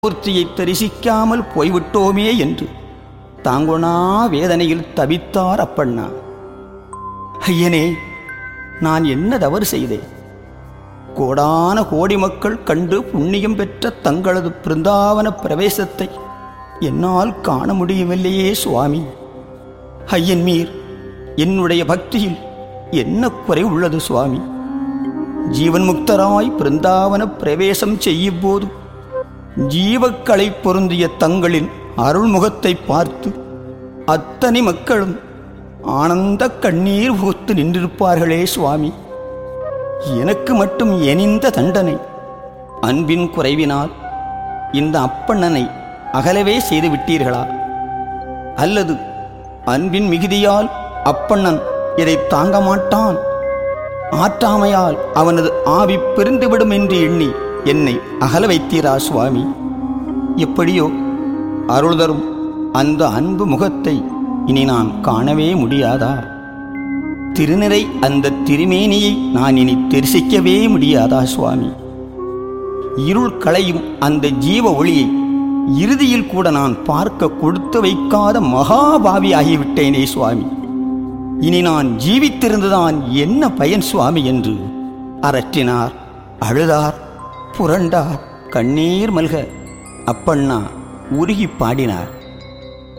மூர்த்தியை தரிசிக்காமல் போய்விட்டோமே என்று தாங்குணா வேதனையில் தவித்தார் அப்பண்ணா ஐயனே நான் என்ன தவறு செய்தேன் கோடான கோடி மக்கள் கண்டு புண்ணியம் பெற்ற தங்களது பிருந்தாவன பிரவேசத்தை என்னால் காண முடியவில்லையே சுவாமி ஐயன் மீர் என்னுடைய பக்தியில் என்ன குறை உள்ளது சுவாமி ஜீவன் முக்தராய் பிருந்தாவன பிரவேசம் செய்யும் போது ஜீவக்களை பொருந்திய தங்களின் அருள்முகத்தை பார்த்து அத்தனை மக்களும் ஆனந்த கண்ணீர் புகுத்து நின்றிருப்பார்களே சுவாமி எனக்கு மட்டும் எனிந்த தண்டனை அன்பின் குறைவினால் இந்த அப்பண்ணனை அகலவே செய்து விட்டீர்களா அல்லது அன்பின் மிகுதியால் அப்பண்ணன் இதை தாங்க மாட்டான் ஆற்றாமையால் அவனது ஆவி பெருந்துவிடும் என்று எண்ணி என்னை அகல வைத்தீரா சுவாமி எப்படியோ அருள் தரும் அந்த அன்பு முகத்தை இனி நான் காணவே முடியாதா திருநிறை அந்த திருமேனியை நான் இனி தரிசிக்கவே முடியாதா சுவாமி இருள் களையும் அந்த ஜீவ ஒளியை இறுதியில் கூட நான் பார்க்க கொடுத்து வைக்காத மகாபாவி ஆகிவிட்டேனே சுவாமி இனி நான் ஜீவித்திருந்துதான் என்ன பயன் சுவாமி என்று அரற்றினார் அழுதார் புரண்டார் கண்ணீர் மல்க அப்பண்ணா உருகி பாடினார்